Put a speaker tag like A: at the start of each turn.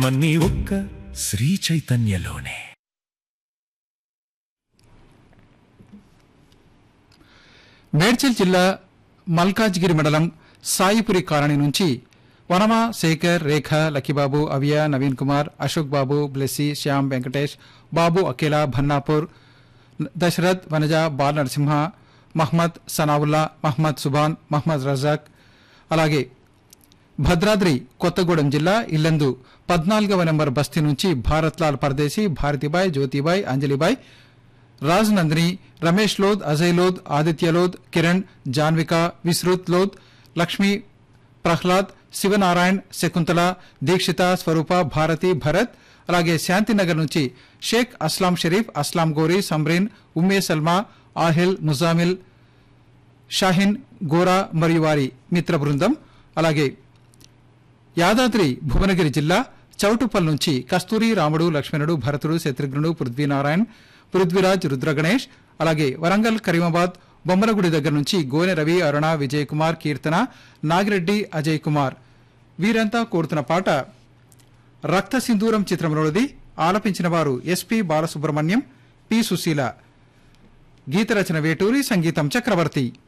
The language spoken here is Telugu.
A: సంతోషమన్నీ ఒక్క శ్రీ చైతన్యలోనే
B: మేడ్చల్ జిల్లా మల్కాజ్గిరి మండలం సాయిపురి కాలనీ నుంచి వనమా శేఖర్ రేఖ లక్కిబాబు అవియా నవీన్ కుమార్ అశోక్ బాబు బ్లెస్సీ శ్యామ్ వెంకటేష్ బాబు అఖిల భన్నాపూర్ దశరథ్ వనజ బాల్ నరసింహ మహ్మద్ సనావుల్లా మహ్మద్ సుబాన్ మహ్మద్ రజాక్ అలాగే భద్రాద్రి కొత్తగూడెం జిల్లా ఇల్లందు పద్నాలుగవ నెంబర్ బస్తీ నుంచి భారత్లాల్ పరదేశీ భారతిబాయ్ జ్యోతిబాయ్ అంజలిబాయ్ రాజ్ నందిని రమేష్ లోద్ అజయ్ లోద్ ఆదిత్య లోద్ కిరణ్ జాన్విక విశ్రుత్ లోద్ లక్ష్మి ప్రహ్లాద్ శివనారాయణ్ శకుంతల దీక్షిత స్వరూప భారతి భరత్ అలాగే శాంతినగర్ నుంచి షేక్ అస్లాం షరీఫ్ అస్లాం గోరీ సమ్రీన్ ఉమ్మే సల్మా ఆహిల్ ముజామిల్ షాహిన్ గోరా మరియు వారి మిత్ర బృందం అలాగే యాదాద్రి భువనగిరి జిల్లా చౌటుప్పల్ నుంచి కస్తూరి రాముడు లక్ష్మణుడు భరతుడు శత్రుఘ్నుడు పృథ్వీనారాయణ్ పృథ్వీరాజ్ రుద్రగణేష్ అలాగే వరంగల్ కరీమాబాద్ బొమ్మలగుడి దగ్గర నుంచి గోనె రవి అరుణ విజయ్ కుమార్ కీర్తన నాగిరెడ్డి అజయ్ కుమార్ వీరంతా కోరుతున్న పాట రక్త సింధూరం చిత్రంలోనిది ఆలపించిన వారు ఎస్పి బాలసుబ్రహ్మణ్యం పి సుశీల గీత రచన వేటూరి సంగీతం చక్రవర్తి